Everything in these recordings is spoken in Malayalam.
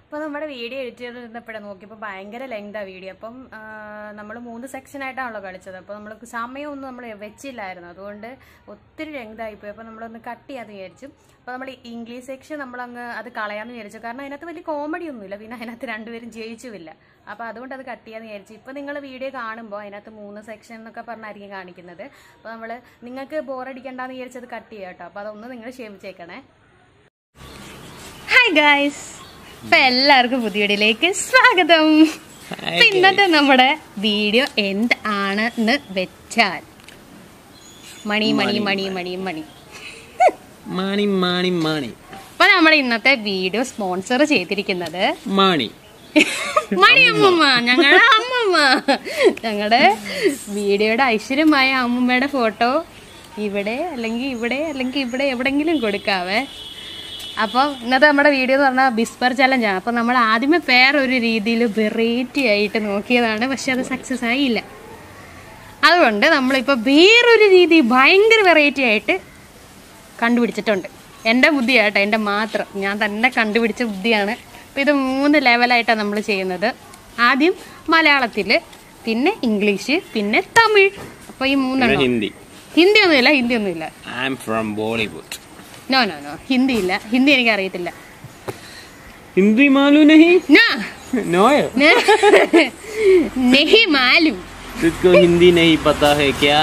അപ്പോൾ നമ്മുടെ വീഡിയോ എഡിറ്റ് ചെയ്തിരുന്നപ്പോഴേ നോക്കിയപ്പോൾ ഭയങ്കര ലെങ്താ വീഡിയോ അപ്പം നമ്മൾ മൂന്ന് സെക്ഷനായിട്ടാണല്ലോ കളിച്ചത് അപ്പോൾ നമ്മൾ സമയമൊന്നും നമ്മൾ വെച്ചില്ലായിരുന്നു അതുകൊണ്ട് ഒത്തിരി ലെങ്തായിപ്പോയി അപ്പോൾ നമ്മളൊന്ന് കട്ട് ചെയ്യാമെന്ന് വിചാരിച്ചു അപ്പോൾ നമ്മൾ ഇംഗ്ലീഷ് സെക്ഷൻ നമ്മളങ്ങ് അത് കളയാമെന്ന് വിചാരിച്ചു കാരണം അതിനകത്ത് വലിയ കോമഡി ഒന്നുമില്ല പിന്നെ അതിനകത്ത് രണ്ടുപേരും ജയിച്ചുമില്ല അപ്പോൾ അതുകൊണ്ട് അത് കട്ട് ചെയ്യാമെന്ന് വിചാരിച്ചു ഇപ്പോൾ നിങ്ങൾ വീഡിയോ കാണുമ്പോൾ അതിനകത്ത് മൂന്ന് സെക്ഷൻ എന്നൊക്കെ പറഞ്ഞായിരിക്കും കാണിക്കുന്നത് അപ്പോൾ നമ്മൾ നിങ്ങൾക്ക് ബോറടിക്കണ്ടെന്ന് വിചാരിച്ചത് കട്ട് ചെയ്യാം കേട്ടോ അപ്പോൾ അതൊന്ന് നിങ്ങൾ ക്ഷമിച്ചേക്കണേ ഹായ് ഗായ്സ് അപ്പൊ എല്ലാവർക്കും പുതിയ വീഡിയോയിലേക്ക് സ്വാഗതം അപ്പൊ ഇന്നത്തെ നമ്മുടെ വീഡിയോ എന്താണെന്ന് വെച്ചാൽ മണി മണി മണി മണി മണി മാണി മാണി മാണി അപ്പൊ നമ്മുടെ ഇന്നത്തെ വീഡിയോ സ്പോൺസർ ചെയ്തിരിക്കുന്നത് മാണി മണി അമ്മമ്മ ഞങ്ങളുടെ അമ്മമ്മ ഞങ്ങളുടെ വീഡിയോയുടെ ഐശ്വര്യമായ അമ്മമ്മയുടെ ഫോട്ടോ ഇവിടെ അല്ലെങ്കിൽ ഇവിടെ അല്ലെങ്കിൽ ഇവിടെ എവിടെങ്കിലും കൊടുക്കാവേ അപ്പോൾ ഇന്നത്തെ നമ്മുടെ വീഡിയോ എന്ന് പറഞ്ഞാൽ ബിസ്പർ ചലഞ്ചാണ് അപ്പോൾ നമ്മൾ ആദ്യമേ വേറൊരു രീതിയിൽ വെറൈറ്റി ആയിട്ട് നോക്കിയതാണ് പക്ഷെ അത് സക്സസ് ആയില്ല അതുകൊണ്ട് നമ്മളിപ്പോൾ വേറൊരു രീതി ഭയങ്കര വെറൈറ്റി ആയിട്ട് കണ്ടുപിടിച്ചിട്ടുണ്ട് എൻ്റെ ബുദ്ധിയാട്ടോ എൻ്റെ മാത്രം ഞാൻ തന്നെ കണ്ടുപിടിച്ച ബുദ്ധിയാണ് അപ്പോൾ ഇത് മൂന്ന് ലെവലായിട്ടാണ് നമ്മൾ ചെയ്യുന്നത് ആദ്യം മലയാളത്തിൽ പിന്നെ ഇംഗ്ലീഷ് പിന്നെ തമിഴ് അപ്പോൾ ഈ പിന്നെ മൂന്നെണ്ണം ഹിന്ദി ഹിന്ദി ഒന്നുമില്ല ഹിന്ദി ഒന്നുമില്ല I'm from Bollywood no no no Hindi ഇല്ല ഹിന്ദി എനിക്ക് അറിയത്തില്ല ഹിന്ദി മാലു നഹി നാ നോയോ നെഹി മാലു तुझको हिंदी नहीं पता है क्या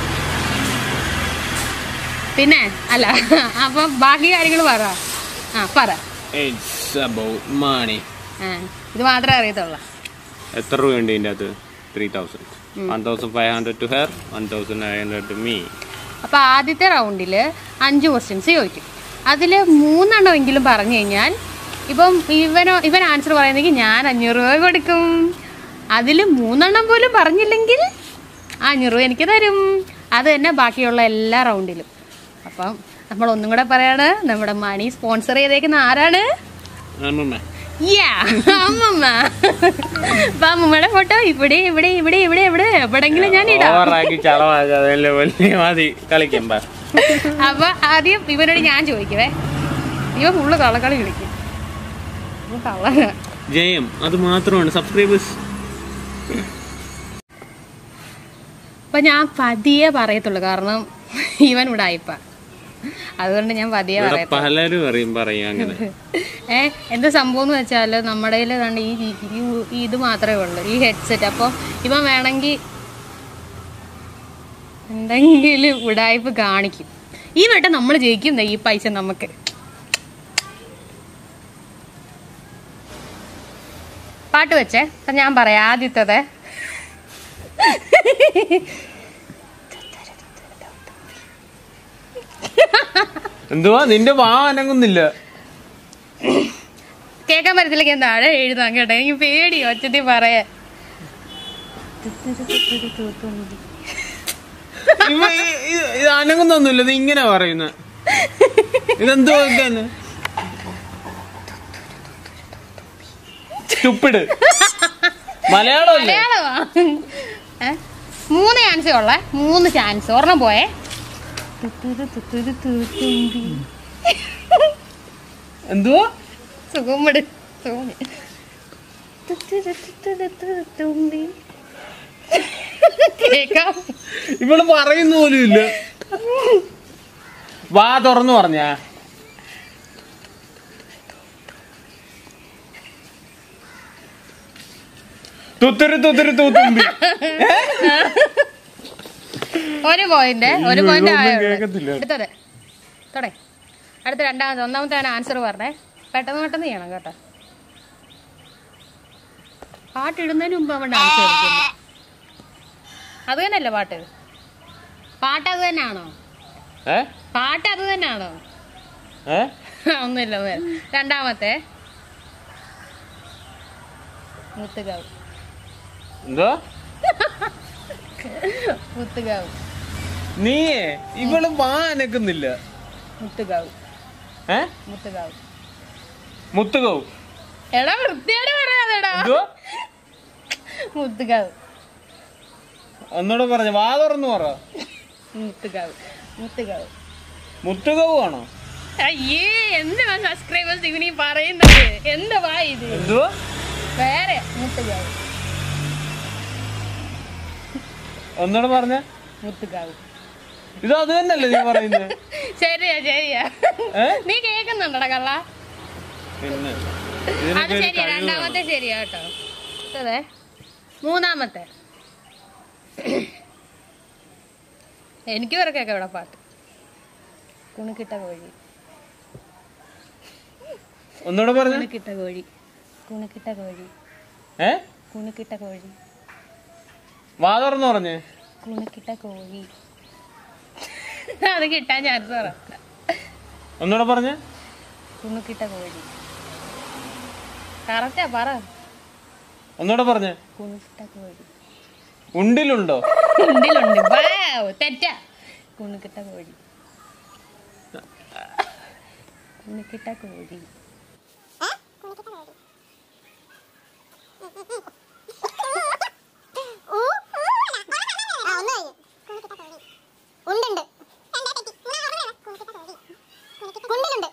പിന്നെ അല്ല അപ്പൊ ബാക്കി കാര്യങ്ങൾ പറ ആ പറ ഇറ്റ്സ് അബൌട്ട് മണി ആ ഇത് മാത്രമേ അറിയത്തുള്ളൂ എത്ര രൂപയുണ്ട് ഇതിൻ്റെ അകത്ത് three thousand one thousand five hundred to here one thousand nine hundred to me അപ്പൊ ആദ്യത്തെ റൗണ്ടിൽ അഞ്ച് ക്വസ്റ്റ്യൻസ് ചോദിക്കും അതിൽ മൂന്നെണ്ണമെങ്കിലും പറഞ്ഞു കഴിഞ്ഞാൽ ഇപ്പം ഇവനോ ഇവൻ ആൻസർ പറയുന്നെങ്കിൽ ഞാൻ അഞ്ഞൂറ് രൂപ കൊടുക്കും അതിൽ മൂന്നെണ്ണം പോലും പറഞ്ഞില്ലെങ്കിൽ ആ അഞ്ഞൂറ് രൂപ എനിക്ക് തരും അത് തന്നെ ബാക്കിയുള്ള എല്ലാ റൗണ്ടിലും അപ്പം നമ്മൾ ഒന്നും കൂടെ പറയാണ് നമ്മുടെ മണി സ്പോൺസർ ചെയ്തേക്കുന്ന ആരാണ് അമ്മമ്മ യാ അമ്മമ്മ അപ്പൊ അമ്മമ്മയുടെ ഫോട്ടോ ഇവിടെ ഇവിടെ ഇവിടെ ഇവിടെ ഇവിടെ എവിടെങ്കിലും ഞാൻ ഇടാം ഓവറാക്കി ചളവാക്കാതെ വലിയ മതി കളിക്കാം ബാ അപ്പൊ ആദ്യം ഇവനോട് ഞാൻ ചോദിക്കുവേ ഇവ ഫുള്ള് കള്ളക്കളി കളിക്കും ഇവൻ കള്ളനാ. ജയം അത് മാത്രമാണ് സബ്സ്ക്രൈബേഴ്സ് അപ്പൊ ഞാൻ പതിയെ പറയത്തുള്ളൂ കാരണം ഇവൻ ഇവിടെ ആയിപ്പ അതുകൊണ്ട് ഞാൻ പതിയെ ഇവിടെ പറയത്തുള്ളൂ പലരും അറിയും പറയും അങ്ങനെ ഏ എന്താ സംഭവം എന്ന് വെച്ചാൽ നമ്മുടെ കയ്യിൽ കണ്ട് ഈ ഈ- ഈ- ഈ ഇത് മാത്രമേ ഉള്ളൂ ഈ ഹെഡ്സെറ്റ് അപ്പോൾ ഇവൻ വേണമെങ്കിൽ എന്തെങ്കിലും ഉടായ്പ് കാണിക്കും ഈ വട്ടം നമ്മൾ ജയിക്കും ദേ ഈ പൈസ നമുക്ക് പാട്ട് വെച്ചേ അപ്പൊ ഞാൻ പറയാം ആദ്യത്തത് എന്തുവാ നിന്റെ വാ അനങ്ങുന്നില്ല കേൾക്കാൻ പറ്റത്തില്ലെങ്കിൽ ഞാൻ താഴെ എഴുതാം കേട്ടോ എനിക്ക് പേടി ഒച്ചത്തിൽ പറയാൻ ഇവ ഈ- ഇത് ഇത് അനങ്ങുന്നൊന്നുമില്ല ഇത് ഇങ്ങനെ പറയുന്ന ഇതെന്തോ ഇതെന്ന്? സ്റ്റുപ്പിഡ് മലയാളമല്ലേ മലയാളമാ ഏ? മൂന്ന് ചാൻസേ ഉള്ളേ മൂന്ന് ചാൻസ് ഒരെണ്ണം പോയേ എന്തുവാ സുഖമിട് കേക്കാം ഇവള് പറയുന്ന പോലും ഇല്ല വാ തുറന്നു പറഞ്ഞാ തുത്തുരു തുത്തുരു തൂത്തുമ്പി ഒരു പോയിന്റ് ഒരു പോയിന്റ് ഇതൊന്നും ആയുള്ളൂ കേക്കത്തില്ല. അടുത്തത് തുടേ അടുത്ത രണ്ടാമത്തെ ഒന്നാമത്തെ ആൻസർ പറഞ്ഞേ പെട്ടെന്ന് പെട്ടെന്ന് ചെയ്യണം കേട്ടോ പാട്ട് ഇടുന്നതിന് മുമ്പ് അവൻ ഡാൻസ് കളിക്കുന്നു അത് തന്നെയല്ലേ പാട്ട് പാട്ട് അത് തന്നെയാണോ ഏ പാട്ട് അത് തന്നെയാണോ ഏ ഒന്നുമില്ല ഒന്നുമില്ല രണ്ടാമത്തെ മുത്തുകാവ് എന്തോ മുത്തുകാവ് നീയേ ഇവള് വാ അനക്കുന്നില്ല മുത്തുകാവ് ഏ മുത്തുകാവ് മുത്തുകോ എടാ വൃത്തിയോട് പറയാതെടാ എന്തോ മുത്തുകാവ് ഒന്നുകൂടെ പറഞ്ഞ വാ തുറന്നു പറ മുത്തുകാവ് മുത്തുകാവ് മുത്തുകവ് ആണോ അയ്യേ എന്തുവാ സബ്സ്ക്രൈബേഴ്സ് ഇവനീ പറയുന്നത് എന്തുവാ ഇത് എന്തുവാ വേറെ മുത്തുകാവ് ഒന്നുകൂടെ പറഞ്ഞ മുത്തുകാവ് ഇത് അത് തന്നെയല്ലേ നീ പറയുന്നത് ശരിയാ ശരിയാ ഏ? നീ കേക്കുന്നുണ്ടടാ കള്ള പിന്നെ അത് ഇതിനൊക്കെ ഒരു ശരിയാ കഴിവ് രണ്ടാമത്തെ ശരിയാ കേട്ടോ അതെ മൂന്നാമത്തെ എനിക്ക് ഇവർക്കൊക്കെ ഇവിടെ പാട്ട് കുണുക്കിട്ട കോഴി ഒന്നുകൂടെ പറഞ്ഞ കുണുക്കിട്ട കോഴി കുണുക്കിട്ട കോഴി ഏ കുണുക്കിട്ട കോഴി വാ തുറന്ന് പറഞ്ഞേ കുണുക്കിട്ട കോഴി അത് കിട്ടാൻ ചാൻസ് പറ ഒന്നുകൂടെ പറഞ്ഞേ കുണുക്കിട്ട കോഴി കറക്റ്റാ പറ ഒന്നുകൂടെ പറഞ്ഞേ കുണുക്കിട്ട കോഴി ഉണ്ടിലുണ്ടോ ഉണ്ടിലുണ്ട് വാവ്, തെറ്റാ കുണുക്കിട്ട കോഴി കുണുക്കിട്ട കോഴി ഉണ്ടുണ്ട് കുണ്ടിലുണ്ട്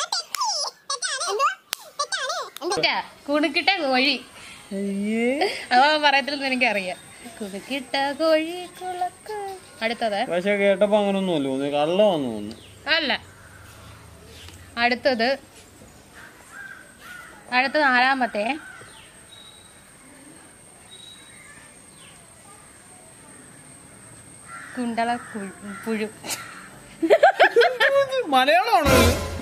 തെറ്റാ കുണുക്കിട്ട കോഴി അതാ പറയത്തില്ലെന്ന് എനിക്കറിയാം കുണുക്കിട്ട കോഴി കുളക്ക് അടുത്തത് പക്ഷെ കേട്ടപ്പോ അങ്ങനെ ഒന്നും തോന്നുന്നു കള്ളമാന്ന് തോന്നുന്നു അല്ല അടുത്തത് അടുത്ത നാലാമത്തെ കുണ്ടള കുഴു- പുഴു മലയാളമാണോ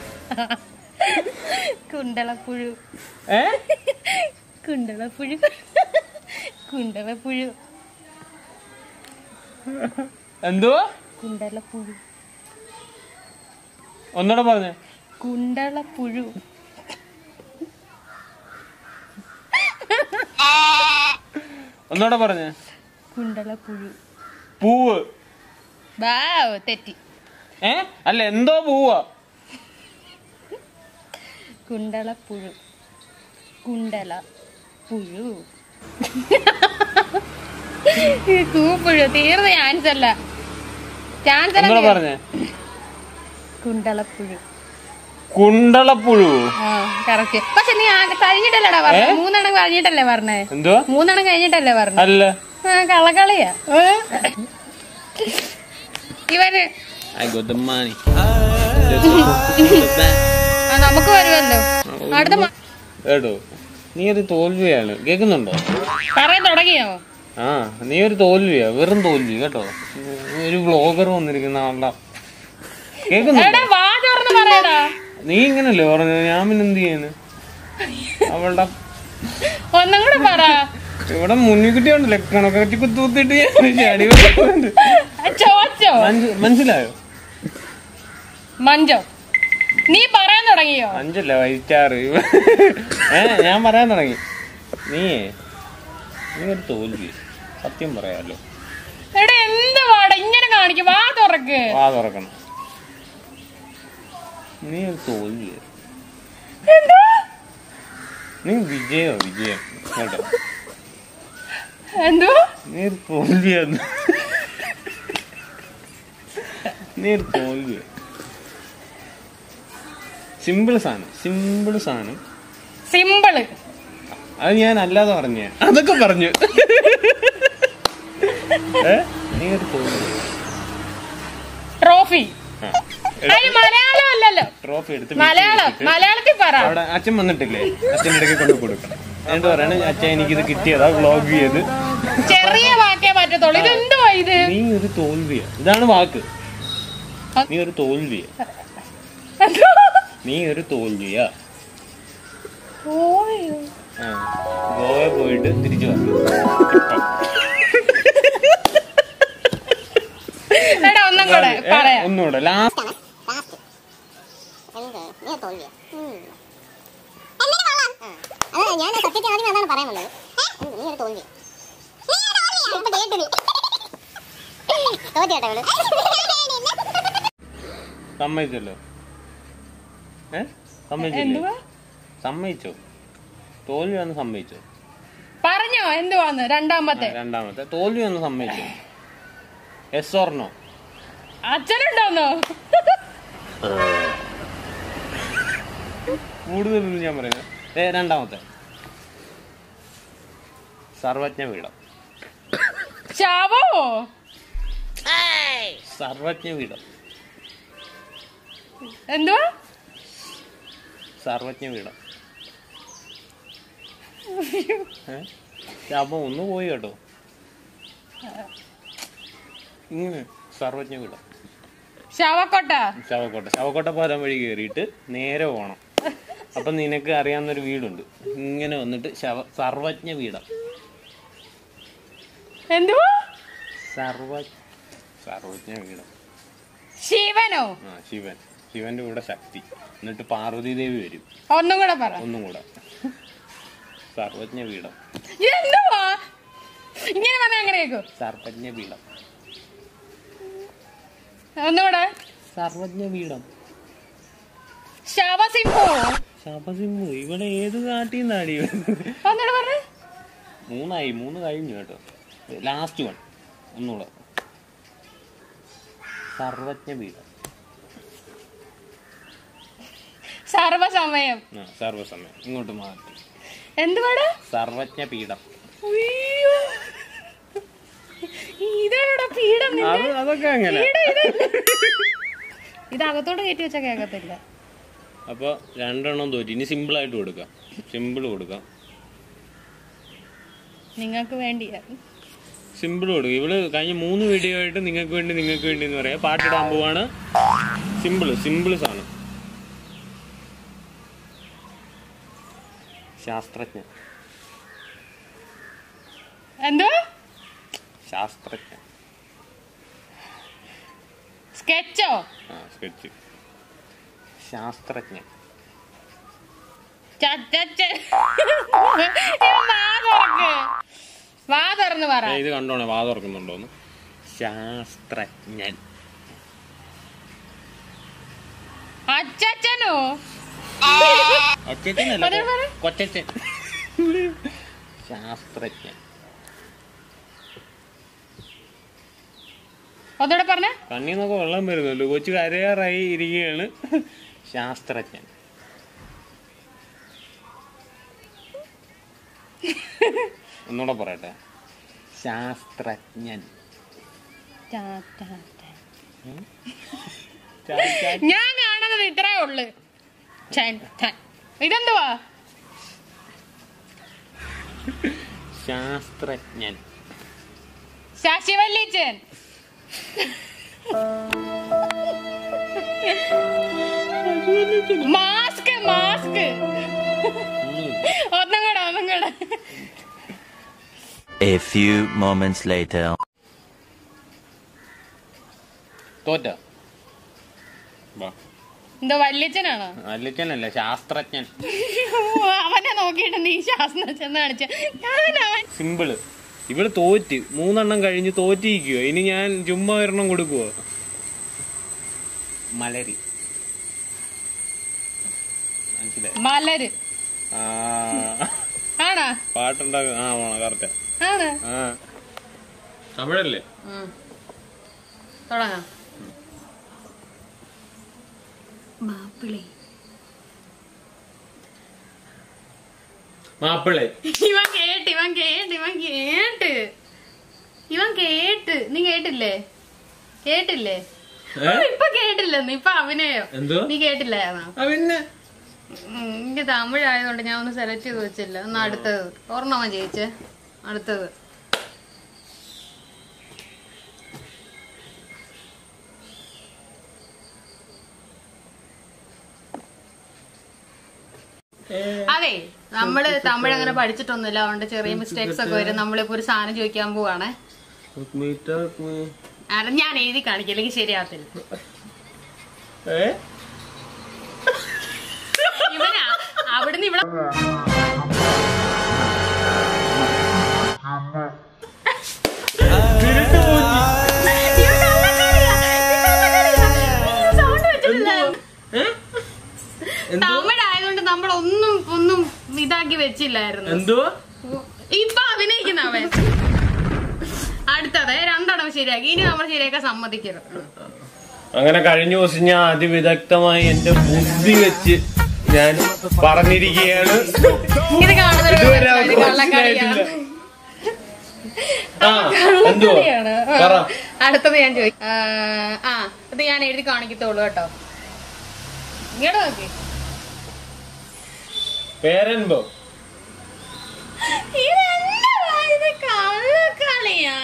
കുണ്ടളപ്പുഴു ഏ കുണ്ടളപ്പുഴു കുണ്ടളപ്പുഴു എന്തുവാ കുണ്ടളപ്പുഴു ഒന്നുകൂടെ പറഞ്ഞേ കുണ്ടളപ്പുഴു ഒന്നുകൂടെ പറഞ്ഞേ കുണ്ടളപ്പുഴു പൂവ് ബാവ് തെറ്റി ഏ അല്ല എന്തോ പൂവാ കുണ്ടളപ്പുഴു കുണ്ടല പുഴു കൂപ്പുഴു തീർന്ന ചാൻസ് അല്ല ചാൻസ് ഒന്നുകൂടെ അല്ല പറഞ്ഞേ കുണ്ടളപ്പുഴു കുണ്ടളപ്പുഴു ആ കറക്റ്റ് പക്ഷെ നീ ആകെ കഴിഞ്ഞിട്ടല്ലടാ പറഞ്ഞേ ഏ? മൂന്നെണ്ണം കഴിഞ്ഞിട്ടല്ലേ പറഞ്ഞേ എന്തുവാ മൂന്നെണ്ണം കഴിഞ്ഞിട്ടല്ലേ പറഞ്ഞേ അല്ല ആ കള്ളക്കളിയാ ഇവന് I got the money. ആ നമുക്ക് വരുമല്ലോ അടുത്ത മ- കേട്ടോ നീ ഒരു തോൽവിയാണ് കേൾക്കുന്നുണ്ടോ പറയാൻ തുടങ്ങിയോ ആ നീ ഒരു തോൽവിയാ വെറും തോൽവി കേട്ടോ ഒരു വ്ളോഗർ വന്നിരിക്കുന്ന ആളുടെ കേൾക്കുന്നുണ്ടോ എടാ വാ തുറന്ന് പറയടാ നീ ഇങ്ങനല്ലേ പറഞ്ഞത് ഞാൻ പിന്നെ എന്ത് ചെയ്യാന് അവളുടെ ഒന്നും കൂടെ പറ ഇവിടെ മുന്നിക്കുട്ടി ഉണ്ടല്ലേ കണക്കറ്റി കുത്തുകുത്തിട്ട് ഞാൻ ചാടി വരുന്നുണ്ട്. ചോച്ചോ മനസ്സി- മനസ്സിലായോ മഞ്ചോ നീ പറയാൻ തുടങ്ങിയോ അഞ്ചല്ല വൈറ്റാറ് ഏ ഞാൻ പറയാൻ തുടങ്ങി നീയേ നീ ഒരു തോൽവി സത്യം പറയാലോ എടാ എന്ത് വാടാ ഇങ്ങനെ കാണിക്കും വാ തുറക്ക് വാ തുറക്കണം നീ ഒരു തോൽവി നീ വിജയോ വിജയം കേട്ടോ എന്തോ നീ ഒരു തോൽവിയാന്ന് നീ ഒരു തോൽവി സിമ്പിൾ സാധനം സിമ്പിൾ സാധനം സിമ്പിള് അത് ഞാൻ അല്ലാതെ പറഞ്ഞ അതൊക്കെ പറഞ്ഞു ഏ? നീ ഒരു തോൽവി ട്രോഫി ആ. അത് മലയാളം അല്ലല്ലോ ട്രോഫി എടുത്ത് മലയാളം വീട്ടിൽ വെച്ചിട്ട് മലയാളത്തിൽ പറ അവിടെ അച്ഛൻ വന്നിട്ടില്ലേ അച്ഛൻ്റെ ഇടയ്ക്ക് കൊണ്ട് കൊടുക്കണം എന്നിട്ട് പറയണ അച്ഛൻ എനിക്കിത് കിട്ടിയതാ വ്ളോഗ് ചെയ്ത് ചെറിയ വാക്കേ പറ്റത്തുള്ളൂ ഇത് എന്തുവാ ഇത് നീ ഒരു തോൽവിയാ ഇതാണ് വാക്ക് നീ ഒരു തോൽവിയാ എന്തോ? നീ ഒരു തോൽവിയാ ഓയോ. ആ ഗോവ പോയിട്ട് തിരിച്ചു വന്നു എടാ ഒന്നും കൂടെ പറയാം ഒന്നുകൂടെ ലാസ്റ്റ് ലാസ്റ്റ് എന്ത് നീ തോൽവിയാ അത് ഞാൻ സത്യത്തിൽ ആദ്യം അതാണ് പറയാൻ വന്നത് എന്ത് നീ ഒരു തോൽവിയാ ഇപ്പൊ കേട്ടു നീ തോറ്റിയാട്ടോ ഇവള് സമ്മതിച്ചല്ലോ ഏ സമ്മതിച്ചില്ലേ എന്തുവാ സമ്മതിച്ചോ തോൽവി വന്ന് സമ്മതിച്ചോ പറഞ്ഞോ എന്തുവാന്ന് രണ്ടാമത്തെ ആ, രണ്ടാമത്തെ തോൽവി വന്ന് സമ്മതിച്ചോ എസ് ഓർണോ അച്ഛനുണ്ടോന്നോ കൂടുതലൊന്നും ഞാൻ പറയുന്നത് ഏ രണ്ടാമത്തെ സർവജ്ഞ വീടം ശാവോ സർവജ്ഞ വീടം എന്തുവാ സർവജ്ഞ വീടം ഏ? ശാപം ഒന്ന് പോയി കേട്ടോ ഇങ്ങനെ സർവജ്ഞ വീടം ശവക്കൊട്ട ശവക്കോട്ട ശവക്കോട്ട പാലം വഴി കയറിയിട്ട് നേരെ പോകണം അപ്പൊ നിനക്ക് അറിയാവുന്നൊരു വീടുണ്ട് ഇങ്ങനെ വന്നിട്ട് ശവ സർവജ്ഞ വീടം എന്തുവാ സർവ സർവജ്ഞ വീടം ശിവനോ ആ ശിവൻ ശിവന്റെ കൂടെ ശക്തി എന്നിട്ട് പാർവതി ദേവി വരും ഒന്നും കൂടെ പറ ഒന്നും കൂടെ സർവജ്ഞ വീടം എന്തുവാ ഇങ്ങനെ പറഞ്ഞ അങ്ങനെ കേക്കും സർവജ്ഞ വീടം ഒന്നുകൂടെ സർവജ്ഞ വീടം ശവസിംഹോ ശപസിംഹു ഇവിടെ ഏത് കാട്ടിൽ നിന്നാടി ഒന്നുകൂടെ പറഞ്ഞേ മൂന്നായി മൂന്ന് കഴിഞ്ഞു കേട്ടോ ലാസ്റ്റ് വൺ ഒന്നുകൂടെ സർവജ്ഞ വീടം സർവസമയം ആ സർവസമയം ഇങ്ങോട്ട് മാറ്റി എന്തുവാടാ സർവജ്ഞ പീഠം ഉയ്യോ. ഇതാണോടാ പീഠം നിന്റെ? അത് അതൊക്കെ അങ്ങനെ പീഠം ഇത്. ഇത് അകത്തോട്ട് കയറ്റി വെച്ചാ കേക്കത്തില്ല അപ്പൊ രണ്ടെണ്ണം തോറ്റി ഇനി സിമ്പിൾ ആയിട്ട് കൊടുക്കാം സിമ്പിൾ കൊടുക്കാം നിങ്ങൾക്ക് വേണ്ടിയാ സിമ്പിൾ കൊടുക്കും ഇവള് കഴിഞ്ഞ മൂന്ന് വീഡിയോ ആയിട്ട് നിങ്ങൾക്ക് വേണ്ടി നിങ്ങൾക്ക് വേണ്ടി എന്ന് പറയാം പാട്ടിടാൻ പോവാണ് സിമ്പിൾ സിമ്പിൾ സാധനം ശാസ്ത്രജ്ഞ എന്തുവാ ശാസ്ത്രജ്ഞ സ്കെച്ചോ ആ സ്കെച്ച് ശാസ്ത്രജ്ഞ ചച്ചച്ച. ഇവൻ വാ തുറക്ക് വാ തുറന്ന് പറ ഏ, ഇത് കണ്ടോണേ വാ തുറക്കുന്നുണ്ടോന്ന് ശാസ്ത്രജ്ഞൻ അച്ചച്ചനോ ഒച്ചച്ചനല്ല പറ, പറ. കൊച്ചച്ചൻ ശാസ്ത്രജ്ഞൻ ഒന്നുകൂടെ പറഞ്ഞ കണ്ണിൽ നിന്നൊക്കെ വെള്ളം വരുന്നുള്ളൂ കൊച്ചു കരയാറായി ഇരിക്കുകയാണ് ശാസ്ത്രജ്ഞൻ ഒന്നുകൂടെ പറയട്ടെ ശാസ്ത്രജ്ഞൻ ചാ, ചാ. ഞാൻ കാണുന്നത് ഇത്രേ ഉള്ളു ഛൻ, ഛൻ. ഇതെന്തുവാ ശാസ്ത്രജ്ഞൻ ശശിവല്ലിച്ചൻ മാസ്ക് മാസ്ക് ഒന്നും കൂടെ ഒന്നും കൂടെ A few moments later. തോറ്റ വാ എന്തോ വല്യച്ഛനാണോ അല്ലച്ചനല്ല ശാസ്ത്രജ്ഞൻ അവനെ നോക്കിയിട്ട് നീ ശാസ്ത്രജ്ഞൻ കാണിച്ച ഞാൻ അവൻ സിമ്പിള് ഇവള് തോറ്റ് മൂന്നെണ്ണം കഴിഞ്ഞ് തോറ്റിരിക്കുവോ ഇനി ഞാൻ ചുമ്മാ ഒരെണ്ണം കൊടുക്കുവോ മലരി മനസ്സിലായി മലര് ആ ആണോ പാട്ടുണ്ടാക്കും ആ കറക്റ്റ് ആണ് ആ തമിഴല്ലേ തുടങ്ങാം മാപ്പിളി മാപ്പിളെ ഇവൻ കേട്ട് ഇവൻ കേട്ട് ഇവൻ കേട്ട് ഇവൻ കേട്ട് നീ കേട്ടില്ലേ കേട്ടില്ലേ ഏ? ഓ, ഇപ്പൊ കേട്ടില്ലെന്ന് ഇപ്പൊ അഭിനയോ എന്തോ നീ കേട്ടില്ലായിരുന്നോ ആ പിന്നെ ഉം, എനിക്ക് തമിഴായതുകൊണ്ട് ഞാൻ ഒന്ന് സെലക്ട് ചെയ്ത് വെച്ചില്ല ഒന്ന് അടുത്തത് ഓർമ്മ ജയിച്ചേ അടുത്തത് അതെ നമ്മള് തമിഴ് അങ്ങനെ പഠിച്ചിട്ടൊന്നുമില്ല അതുകൊണ്ട് ചെറിയ മിസ്റ്റേക്സ് ഒക്കെ വരും നമ്മളിപ്പോ ഒരു സാധനം ചോദിക്കാൻ പോവാണേ അത് ഞാൻ എഴുതി കാണിക്കും അല്ലെങ്കിൽ ശരിയാകത്തില്ല ഇവനാ അവിടുന്ന് ഇവിടെ ഇവൻ കള്ളക്കളിയാ. ഇവൻ sound വെച്ചിട്ടില്ലായിരുന്നു. തമിഴായതുകൊണ്ട് നമ്മൾ ഒന്നും ഒന്നും ഇതാക്കി വെച്ചില്ലായിരുന്നു എന്തോ ഇപ്പൊ അഭിനയിക്കുന്ന അവൻ അടുത്തത് രണ്ടെണ്ണം ശരിയാക്കി ഇനി നമ്മൾ ശരിയാക്കാൻ സമ്മതിക്കരുത് അങ്ങനെ കഴിഞ്ഞ ദിവസം ഞാൻ അതിവിദഗ്ധമായി എന്റെ ബുദ്ധി വെച്ച് ഞാൻ പറഞ്ഞിരിക്കുകയാണ് ഇത് കാണുന്നൊരു ഇതുവരെ ഇത് അവർക്ക് കള്ളക്കളിയാണ് മനസ്സിലായിട്ടില്ല. ആ എന്തുവാ കള്ളക്കളിയാണ്. ആ. പറ അടുത്തത് ഞാൻ ചോദിക്കും ആ ഇത് ഞാൻ എഴുതി കാണിക്കത്തുള്ളൂ കേട്ടോ ഇങ്ങോട്ട് നോക്കി പേരെന്തോ ഇതെന്തുവാ ഇത് കള്ളക്കളിയാ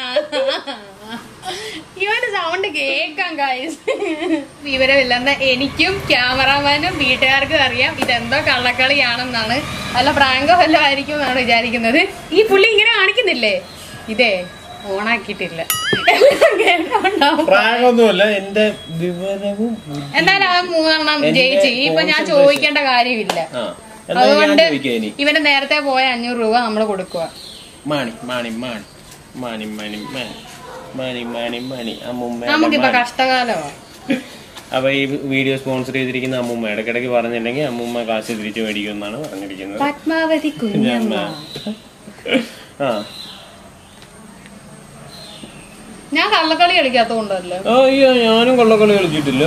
ഇവന്റെ സൗണ്ട് കേക്കാം ഗൈസ് വിവരമില്ലെന്ന് എനിക്കും ക്യാമറാമാനും വീട്ടുകാർക്കും അറിയാം ഇതെന്തോ കള്ളക്കളിയാണെന്നാണ് വല്ല പ്രാങ്കോ വല്ലതും ആയിരിക്കും എന്നാണ് വിചാരിക്കുന്നത് ഈ പുള്ളി ഇങ്ങനെ കാണിക്കുന്നില്ലേ ഇതേ ഓണാക്കിയിട്ടില്ല എല്ലാം കേൾക്കുന്നുണ്ടാവും. പ്രായമൊന്നുമല്ല എന്റെ വിവരവും ബുദ്ധി- എന്നാലും അവൻ മൂന്നെണ്ണം എന്റെ ജയിച്ചു ഇപ്പൊ ഞാൻ concentration. ചോദിക്കേണ്ട കാര്യമില്ല ആ എന്നാ ഞാൻ അതുകൊണ്ട് ചോദിക്കാം ഇനി ഇവന് നേരത്തെ പോയ അഞ്ഞൂറ് രൂപ നമ്മൾ കൊടുക്കുക മാണി മാണി മാണി മാണി മാണി മാണി മാണി മാണി മാണി അമ്മൂമ്മ നമുക്കിപ്പൊ കഷ്ടകാലമാണ് അപ്പൊ ഈ വീഡിയോ സ്പോൺസർ ചെയ്തിരിക്കുന്ന അമ്മൂമ്മ ഇടയ്ക്കിടയ്ക്ക് പറഞ്ഞിട്ടുണ്ടെങ്കിൽ അമ്മൂമ്മ കാശ് തിരിച്ചു മേടിക്കുമെന്നാണ് പറഞ്ഞിരിക്കുന്നത് പത്മാവതി കുഞ്ഞമ്മ ആ ഞാൻ കള്ളക്കളി കളിക്കാത്തോണ്ടല്ലേ ആ, അയ്യോ ഞാനും കൊള്ളക്കളി കളിച്ചിട്ടില്ല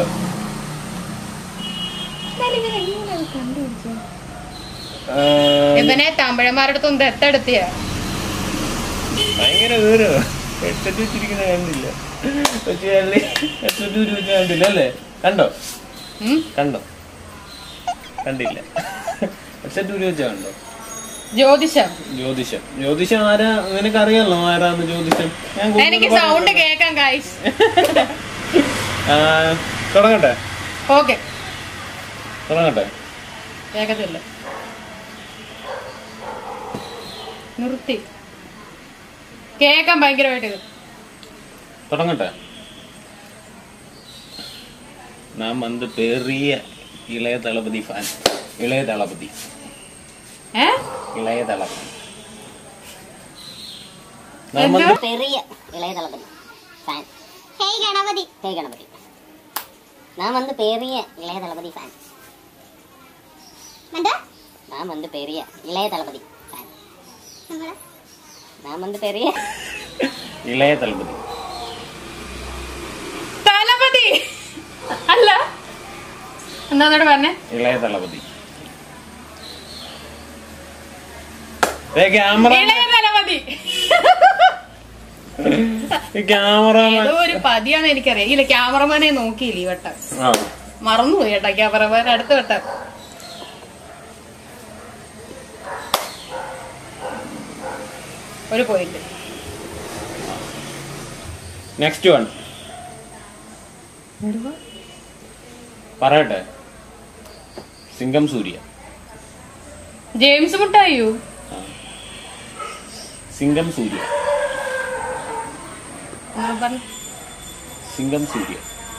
ആ, ഇവനെ തമിഴന്മാരുടെ അടുത്തും ദത്തെടുത്തിയ ഭയങ്കര ദൂരോ എട്ടെട്ട് വെച്ചിരിക്കുന്ന കണ്ടില്ല പക്ഷേ അല്ലേ എട്ടെട്ട് രൂപ വെച്ച് കണ്ടില്ല അല്ലേ കണ്ടോ കണ്ടോ കണ്ടില്ല എട്ടെട്ട് രൂപ വെച്ചാ കണ്ടോ ജ്യോതിഷം ജ്യോതിഷം ജ്യോതിഷം ആരാ നിനക്കറിയാലോ ആരാന്ന് ജ്യോതിഷം ഞാൻ Google എനിക്ക് ൽ സൗണ്ട് കേക്കാം ഗൈസ് ആ, തുടങ്ങട്ടെ ഓക്കെ തുടങ്ങട്ടെ കേക്കത്തില്ല നിർത്തി കേക്കാൻ ഭയങ്കരമായിട്ട് ഇത്. தொடங்கட்ட நான் வந்து பெரிய இளைய தளபதி ஃபேன் இளைய தளபதி ഏ இளைய தளபதி நான் வந்து பெரிய இளைய தளபதி fan hey Ganapathi hey Ganapathi நான் வந்து பெரிய இளைய தளபதி ஃபேன் நான் வந்து பெரிய இளைய தளபதி ஃபேன் நான் வந்து பெரிய இளைய தளபதி തലപതി അല്ല എന്താന്നോട് പറഞ്ഞേ இளைய தளபதி ഏ ക്യാമറ ഇളയ തലപതി ക്യാമറമാൻ ഏതോ ഒരു പതിയാന്ന് എനിക്കറിയാം ഇല്ല ക്യാമറമാനെ നോക്കിയില്ല ഈ വട്ടം ആ മറന്നുപോയി കേട്ടോ ക്യാമറമാൻ അടുത്ത വട്ടം ഒരു പോയിന്റ് നെക്സ്റ്റ് വൺ പറയട്ടെ സിംഗം സൂര്യ ജെയിംസ് മുട്ടായോ സിംഗം സൂര്യ നിങ്ങൾ പറഞ്ഞ സിംഗം സൂര്യ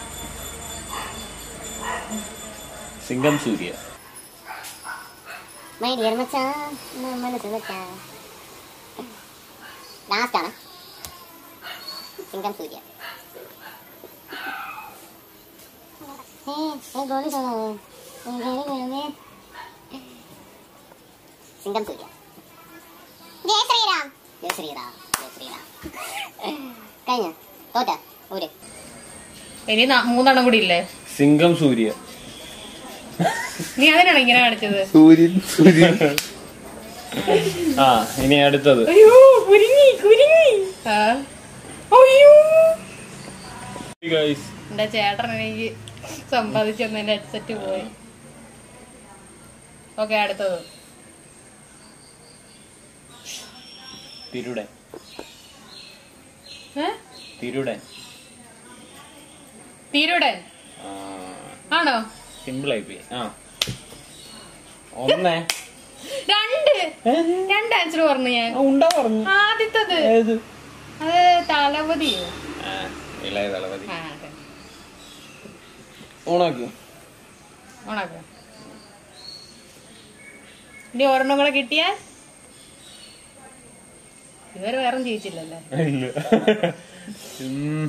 സിംഗം സൂര്യ മൈ ഡിയർ മച്ചാൻ മനസ്സ് വെച്ചാൻ ലാസ്റ്റ് ആണ് സിംഗം സൂര്യ ഏ ഏ ഗോളി സോണാവേ സിംഗം സൂര്യ ജയ ശ്രീറാം ജയ ശ്രീറാം ജയ ശ്രീറാം കഴിഞ്ഞ തോറ്റ ഊര് ഇനി ന- മൂന്നെണ്ണം കൂടി ഇല്ലേ സിംഗം സൂര്യ നീ അതിനാണ് ഇങ്ങനെ കാണിച്ചത് സൂര്യൻ സൂര്യൻ ആ ഇനി അടുത്തത് അയ്യോ കുരുങ്ങി കുരുങ്ങി ആ. അയ്യോ Guys, എന്റെ ചേട്ടൻ എനിക്ക് സമ്പാദിച്ചെന്ന് എന്റെ ഹെഡ്സെറ്റ് പോയി ഓക്കെ അടുത്തത് തിരുടൻ ഏ? തിരുടൻ തിരുടൻ ആണോ സിമ്പിൾ ആയി പോയി ആ ഒന്നേ രണ്ട് രണ്ട് ആൻസർ പറഞ്ഞു ഞാൻ ആ, ഉണ്ടാ പറഞ്ഞു ആദ്യത്തത് ഏത് അത് തലവതിയോ ആ, ഇളയ തളപതി ആ അതെ ഓണാക്കി ഓണാക്ക ഇനി ഒരെണ്ണം കൂടെ കിട്ടിയാൽ ഇതുവരെ വേറെ ജയിച്ചില്ലല്ലേ ഇല്ല ഉം.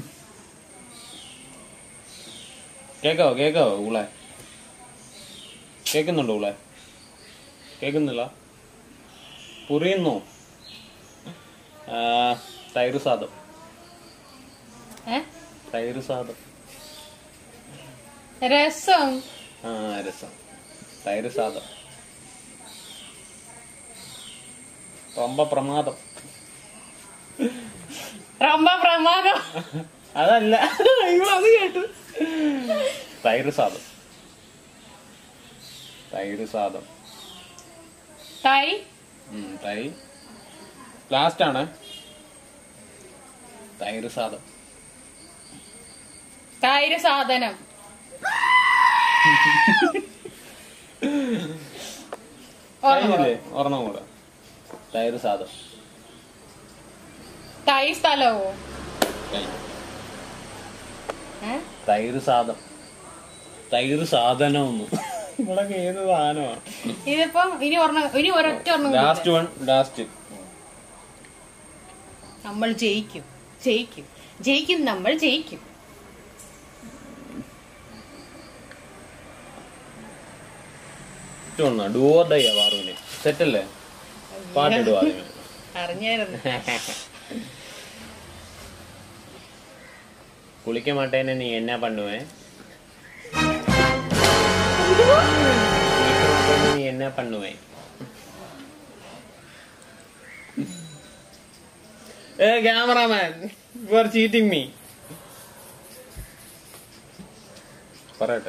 കേക്കാവോ കേക്കാവോ ഊളെ കേക്കുന്നുണ്ടോ ഊളെ കേക്കുന്നില്ല പുറിയുന്നു ആ, തൈര് സാദം ഏ തൈര് സാദം രസം ആ രസം തൈര് സാദം ரொம்ப പ്രമാദം റൊമ്പ പ്രമാദം അതല്ല അയ്യോ അത് കേട്ടു തൈര് സാദം തൈര് സാദം തൈ ഉം, തൈ ലാസ്റ്റ് ആണ് തൈര് സാദം തൈര് സാധനം ഓർമ്മ കഴിഞ്ഞില്ലേ ഒരെണ്ണം കൂടെ തൈര് സാദം തൈ സ്ഥലവോ കഴിഞ്ഞു ഏ? തൈര് സാദം തൈര് സാധനമൊന്നും ഇവിടെ ഏത് സാധനമാണ് ഇതിപ്പം ഇനി ഒരെണ്ണം ഇനി ഒരൊറ്റ ഒരെണ്ണം കൂടി ലാസ്റ്റ് വൺ ലാസ്റ്റ് നമ്മൾ ജയിക്കും ജയിക്കും ജയിക്കും നമ്മൾ ജയിക്കും ഒന്നാ ഡുവോർഡയ്യാ പാറുവിന് സെറ്റല്ലേ പാട്ടിടുവാ അതിന് അറിഞ്ഞായിരുന്നു കുളിക്ക മാട്ടേനെ നീ എന്നാ പണ്ണുവേ നീ എന്നാ പണ്ണുവേ ഏ cameraman you are cheating me പറയട്ടെ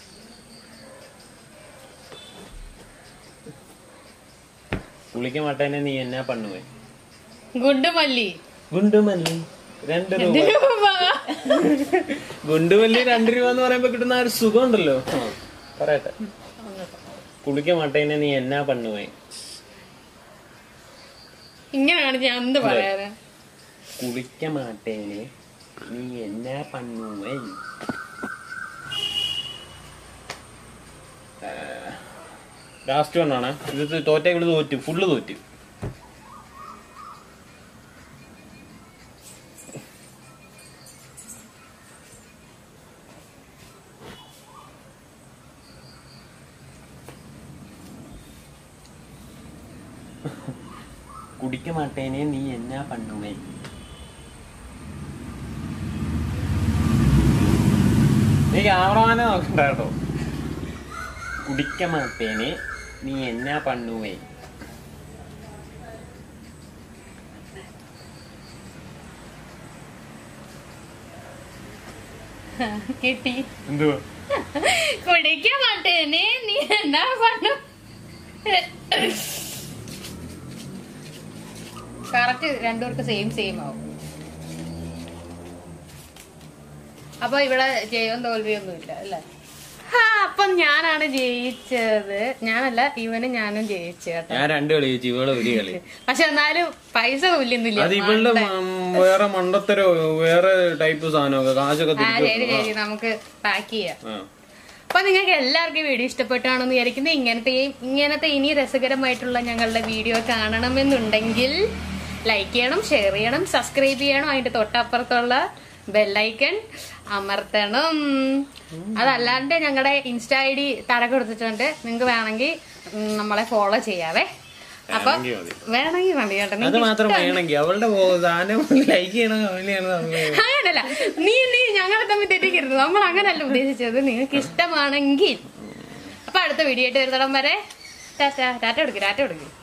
കുളിക്ക മാട്ടേനെ നീ എന്നാ പണ്ണുവേ ഗുഡ് മല്ലി ഗുണ്ടുമല്ലി രണ്ട് രൂപ രൂപ. ഗുണ്ടുമല്ലി രണ്ട് രൂപ എന്ന് പറയുമ്പോ കിട്ടുന്ന ആ ഒരു സുഖം ഉണ്ടല്ലോ ആ, പറയട്ടെ കുളിക്ക മാട്ടേനെ നീ എന്നാ പണ്ണുവേ ഇങ്ങനെയാണ് ഞാൻ എന്ത് പറയാന് കുളിക്ക മാട്ടേനെ നീ എന്നാ പണ്ണുവേ ലാസ്റ്റ് വണ്ണാണ് ഇത് തോറ്റേക്കള് തോറ്റു ഫുള്ള് തോറ്റു കുടിക്ക മാട്ടേനെ നീ എന്നാ പണ്ണുവേ നീ ക്യാമറമാനെ നോക്കണ്ട കേട്ടോ കുടിക്ക മാട്ടേനെ നീ എന്നാ പണ്ണുവേ കിട്ടി എന്തുവാ കുടിക്കാൻ മാട്ടേനെ നീ എന്താ പറഞ്ഞു കറക്റ്റ് രണ്ടുപേർക്ക് സെയിം സെയിം ആവും അപ്പൊ ഇവിടെ ജയവും തോൽവിയൊന്നും ഇല്ല അല്ലേ ആ അപ്പം ഞാനാണ് ജയിച്ചത് ഞാനല്ല ഇവനും ഞാനും ജയിച്ചു കേട്ടോ ഞാൻ രണ്ട് കളി ചോദിച്ചു ഇവളെ ഒരു കളി പക്ഷെ എന്നാലും പൈസ തുല്യൊന്നുമില്ല അത് ഇവളുടെ മ- വേറെ മണ്ടത്തരോ വേറെ ടൈപ്പ് സാധനമൊക്കെ കാശൊക്കെ ആ ശരി തിരിച്ചു ശരി നമുക്ക് പാക്ക് ചെയ്യാം ആ അപ്പൊ നിങ്ങൾക്ക് എല്ലാവർക്കും വീഡിയോ ഇഷ്ടപ്പെട്ടാണെന്ന് വിചാരിക്കുന്നത് ഇങ്ങനത്തെ ഇങ്ങനത്തെ ഇനി രസകരമായിട്ടുള്ള ഞങ്ങളുടെ വീഡിയോ കാണണമെന്നുണ്ടെങ്കിൽ ലൈക്ക് ചെയ്യണം ഷെയർ ചെയ്യണം സബ്സ്ക്രൈബ് ചെയ്യണം അതിന്റെ തൊട്ടപ്പുറത്തുള്ള ബെല്ലൈക്കൺ അമർത്തണം അതല്ലാണ്ട് ഞങ്ങളുടെ ഇൻസ്റ്റ ഐ ഡി തട കൊടുത്തിട്ടുണ്ട് നിങ്ങൾക്ക് വേണമെങ്കിൽ ഉം, നമ്മളെ ഫോളോ ചെയ്യാവേ അപ്പൊ വേണമെങ്കിൽ മതി. വേണമെങ്കിൽ മതി കേട്ടോ അത് നിങ്ങൾക്ക് മാത്രം വേണമെങ്കിൽ അവളുടെ പോ- സാധനം ലൈക്ക് ചെയ്യണം കമന്റ് ചെയ്യണം നമ്മള് അങ്ങനല്ല നീ നീ ഞങ്ങളെ തമ്മിൽ തെറ്റിക്കരുത് നമ്മൾ അങ്ങനല്ല ഉദ്ദേശിച്ചത് നിങ്ങൾക്ക് ഇഷ്ടമാണെങ്കിൽ അപ്പൊ അടുത്ത വീഡിയോ ആയിട്ട് വരുന്നിടം വരെ ടാറ്റ ടാറ്റ കൊടുക്കും ടാറ്റ കൊടുക്കും